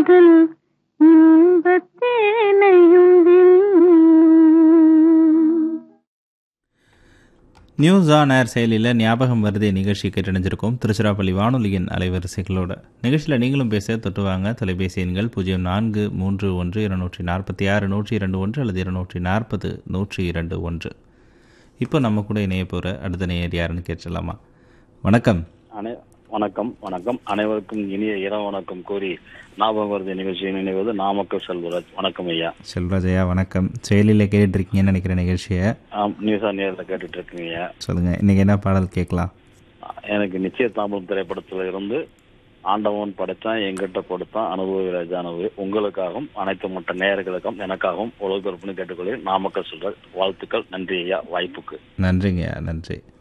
காதல் இன்பத்தேனையும் news on air செயலியில் ஞாபகம் வருதே நிகழ்ச்சி கேட்டணிஞ்சிருக்கோம் திருச்சிராப்பள்ளி வானொலியின் அலைவரிசைகளோட நிகழ்ச்சியில் நீங்களும் பேச தொட்டு வாங்க தொலைபேசி எண்கள் பூஜ்ஜியம் நான்கு மூன்று ஒன்று இருநூற்றி நாற்பத்தி ஆறு நூற்றி இரண்டு ஒன்று அல்லது இருநூற்றி நாற்பது நூற்றி இரண்டு ஒன்று இப்போ நம்ம கூட இணைய போகிற அடுத்த நேயர் யாருன்னு கேட்டுடலாமா வணக்கம் அனை வணக்கம் வணக்கம் அனைவருக்கும் இனிய இரவு வணக்கம் கூறி ஞாபகம் வருது நிகழ்ச்சியை நினைவது நாமக்கல் செல்வராஜ் வணக்கம் ஐயா செல்வராஜ் ஐயா வணக்கம் செயலியில் கேட்டுருக்கீங்கன்னு நினைக்கிற நிகழ்ச்சியை ஆம் நியூஸா நேரில் கேட்டுட்டு இருக்கீங்க சொல்லுங்கள் இன்றைக்கி என்ன பாடல் கேட்கலாம் எனக்கு நிச்சய தாம்பரம் திரைப்படத்துல இருந்து ஆண்டவன் படைத்தான் எங்கிட்ட கொடுத்தான் அனுபவ ராஜானவு உங்களுக்காகவும் அனைத்து மற்ற நேயர்களுக்கும் எனக்காகவும் ஒழுங்கொருப்புன்னு கேட்டுக்கொள்கிறேன் நாமக்கல் சொல்ற வாழ்த்துக்கள் நன்றி ஐயா வாய்ப்புக்கு நன்றிங்க ஐயா நன்றி